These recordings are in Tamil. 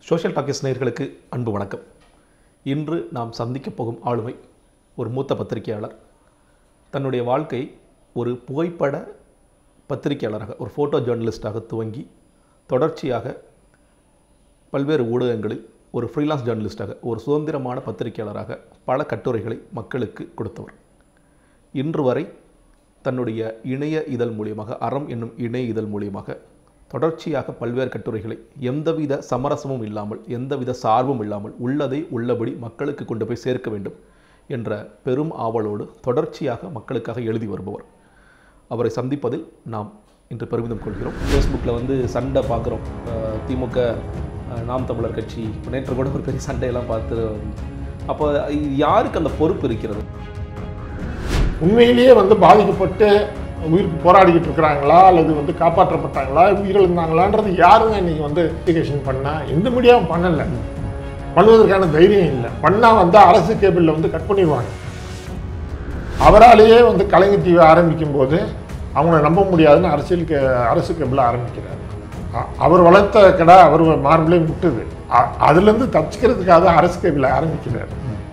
சோஷியல் டாக்கிஸ் நேயர்களுக்கு அன்பு வணக்கம் இன்று நாம் சந்திக்கப் போகும் ஆளுமை ஒரு மூத்த பத்திரிகையாளர் தன்னுடைய வாழ்க்கை ஒரு புகைப்பட பத்திரிகையாளராக ஒரு ஃபோட்டோ ஜேர்னலிஸ்டாக துவங்கி தொடர்ச்சியாக பல்வேறு ஊடகங்களில் ஒரு ஃப்ரீலான்ஸ் ஜேர்னலிஸ்டாக ஒரு சுதந்திரமான பத்திரிகையாளராக பல கட்டுரைகளை மக்களுக்கு கொடுத்தவர் இன்று வரை தன்னுடைய இணைய இதழ் மூலியமாக அறம் என்னும் இணைய இதழ் மூலியமாக தொடர்ச்சியாக பல்வேறு கட்டுரைகளை எந்தவித சமரசமும் இல்லாமல் எந்தவித சார்பும் இல்லாமல் உள்ளதை உள்ளபடி மக்களுக்கு கொண்டு போய் சேர்க்க வேண்டும் என்ற பெரும் ஆவலோடு தொடர்ச்சியாக மக்களுக்காக எழுதி வருபவர் அவரை சந்திப்பதில் நாம் இன்று பெருமிதம் கொள்கிறோம் ஃபேஸ்புக்கில் வந்து சண்டை பார்க்குறோம் அஹ் திமுக அஹ் நாம் தமிழர் கட்சி நேற்று கூட ஒரு பெரிய சண்டையெல்லாம் பார்த்து அப்போ இது யாருக்கு அந்த பொறுப்பு இருக்கிறது உண்மையிலேயே வந்து பாதிக்கப்பட்டு உயிருக்கு போராடிக்கிட்டு இருக்கிறாங்களா அல்லது வந்து காப்பாற்றப்பட்டாங்களா உயிரிழந்தாங்களான்றது யாருங்க இன்னைக்கு வந்து இன்வெஸ்டிகேஷன் பண்ணா எந்த மீடியாவும் பண்ணல பண்ணுவதற்கான தைரியம் இல்லை பண்ணா வந்து அரசு கேபிளில் வந்து கட் பண்ணிடுவாங்க அவராலேயே வந்து கலைஞர் டிவி ஆரம்பிக்கும் போது அவங்கள நம்ப முடியாதுன்னு அரசியல் கே அரசு கேபிள் ஆரம்பிக்கிறார் அ- அவர் வளர்த்த கடை அவர் மார்பிளே முட்டுது அ- அதுலேருந்து தப்பிச்சுக்கிறதுக்காக தான் அரசு கேபிள் ஆரம்பிக்கிறார்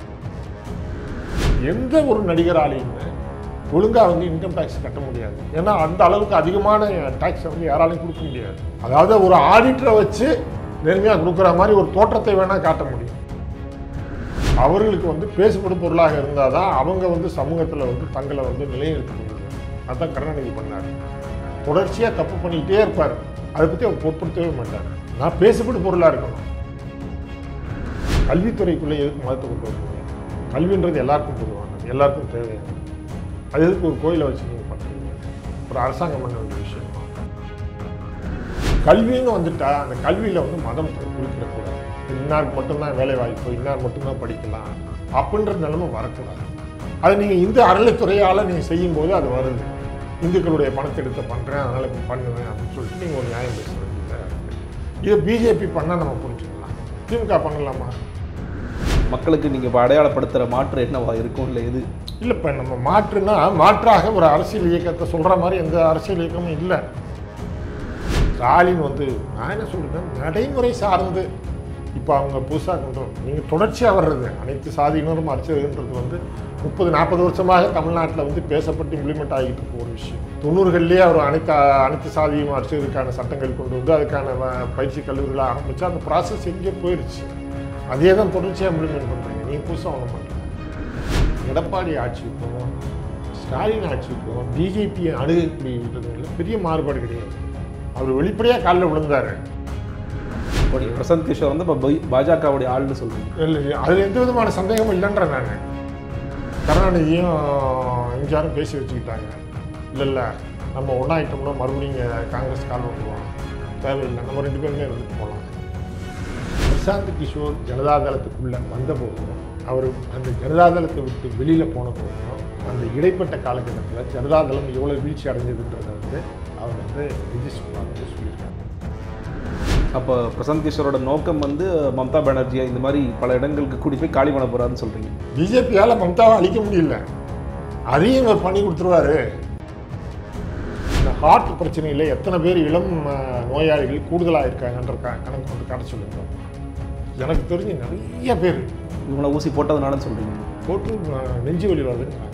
எந்த ஒரு நடிகராலையுமே ஒழுங்காக வந்து இன்கம் டேக்ஸ் கட்ட முடியாது ஏன்னா அந்த அளவுக்கு அதிகமான டேக்ஸை வந்து யாராலையும் கொடுக்க முடியாது அதாவது ஒரு ஆடிட்டரை வச்சு நேர்மையாக கொடுக்குற மாதிரி ஒரு தோற்றத்தை வேணால் காட்ட முடியும் அவர்களுக்கு வந்து பேசுபடும் பொருளாக இருந்தால் தான் அவங்க வந்து சமூகத்தில் வந்து தங்களை வந்து நிலைநிறுத்த முடியும் அதான் கருணாநிதி பண்ணார் தொடர்ச்சியாக தப்பு பண்ணிக்கிட்டே இருப்பார் அதை பற்றி அவர் பொருட்படுத்தவே மாட்டார் நான் பேசுபடும் பொருளாக இருக்கணும் கல்வித்துறைக்குள்ளே எதுக்கு மதத்தை கொண்டு வர முடியும் கல்வின்றது எல்லாருக்கும் பொதுவானது எல்லாருக்கும் தேவையானது அது எதுக்கு ஒரு கோயிலை வச்சு நீங்கள் பண்ணுறீங்க ஒரு அரசாங்கம் பண்ண வேண்டிய விஷயம் கல்வின்னு வந்துட்டா அந்த கல்வியில் வந்து மதம் குறிப்பிடக்கூடாது இன்னாருக்கு மட்டும்தான் வேலை வாய்ப்பு இன்னார் மட்டும்தான் படிக்கலாம் அப்படின்ற நிலைமை வரக்கூடாது அது நீங்கள் இந்து அறநிலைத்துறையால் நீங்கள் செய்யும்போது அது வருது இந்துக்களுடைய பணத்தை எடுத்து பண்ணுறேன் அதனால் இப்படி பண்ணுவேன் அப்படின்னு சொல்லிட்டு நீங்கள் ஒரு நியாயம் பேச வேண்டியதாக இருக்குது இதை பிஜேபி பண்ணால் நம்ம புரிஞ்சுக்கலாம் திமுக பண்ணலாமா மக்களுக்கு நீங்கள் இப்போ அடையாளப்படுத்துகிற மாற்று என்னவா இருக்கும் இல்லை எது இல்லை இப்போ நம்ம மாற்றுனா மாற்றாக ஒரு அரசியல் இயக்கத்தை சொல்கிற மாதிரி எந்த அரசியல் இயக்கமும் இல்லை ஸ்டாலின் வந்து நான் என்ன சொல்கிறேன் நடைமுறை சார்ந்து இப்போ அவங்க புதுசாக கொண்டு நீங்கள் தொடர்ச்சியாக வர்றது அனைத்து சாதியினரும் அர்ச்சகன்றது வந்து முப்பது நாற்பது வருஷமாக தமிழ்நாட்டில் வந்து பேசப்பட்டு இம்ப்ளிமெண்ட் ஆகிட்டு இருக்க ஒரு விஷயம் தொண்ணூறுகள்லேயே அவர் அனைத்து அனைத்து சாதியும் அர்ச்சகருக்கான சட்டங்கள் கொண்டு வந்து அதுக்கான வ- பயிற்சி கல்லூரிகளை ஆரம்பித்து அந்த ப்ராசஸ் எங்கேயோ போயிடுச்சு அதே தான் தொடர்ச்சியாக இம்ப்ளிமெண்ட் பண்ணுறீங்க நீங்கள் புதுசாக ஒன்றும் பண்ணுறீங்க எடப்பாடி ஆட்சிக்கும் ஸ்டாலின் ஆட்சிக்கும் பிஜேபி அணுகக்கூடிய விதங்களில் பெரிய மாறுபாடு கிடையாது அவர் வெளிப்படையாக காலில் விழுந்தார் இப்போ நீங்க பிரசாந்த் கிஷோர் வந்து இப்போ பாஜகவுடைய ஆள்னு சொல்கிறீங்க இல்லை அதில் எந்த விதமான சந்தேகமும் இல்லைன்ற நான் கருணாநிதியும் எம்ஜிஆரும் பேசி வச்சுக்கிட்டாங்க இல்லை இல்லை நம்ம ஒன்றாயிட்டோம்னா மறுபடியும் இங்க காங்கிரஸ் கால் வந்துடுவோம் தேவையில்லை நம்ம ரெண்டு பேருமே இருந்துட்டு போகலாம் பிரசாந்த் கிஷோர் ஜனதாதளத்துக்குள்ளே வந்தபோதும் அவர் அந்த ஜனதாதளத்தை விட்டு வெளியில் போன போதும் அந்த இடைப்பட்ட காலகட்டத்தில் ஜனதாதளம் எவ்வளோ வீழ்ச்சி அடைஞ்சதுன்றதை வந்து அவர் வந்து நிதிஷ்குமார் வந்து சொல்லியிருக்காங்க அப்போ பிரசாந்த் கிஷோரோட நோக்கம் வந்து மம்தா பானர்ஜியை இந்த மாதிரி பல இடங்களுக்கு கூட்டி போய் காலி பண்ண போகிறாருன்னு சொல்கிறீங்க பிஜேபியால் மம்தாவை அழிக்க முடியல அதையும் இவர் பண்ணி கொடுத்துருவாரு இந்த ஹார்ட் பிரச்சனையில் எத்தனை பேர் இளம் அஹ், நோயாளிகள் கூடுதலாக இருக்காங்கன்ற க- கணக்கு வந்து காட்ட சொல்லுங்க எனக்கு தெரிஞ்சு நிறைய பேர் இவங்கள ஊசி போட்டதுனால சொல்கிறீங்க போட்டு அஹ், நெஞ்சு வலி வருதுங்கிறாங்க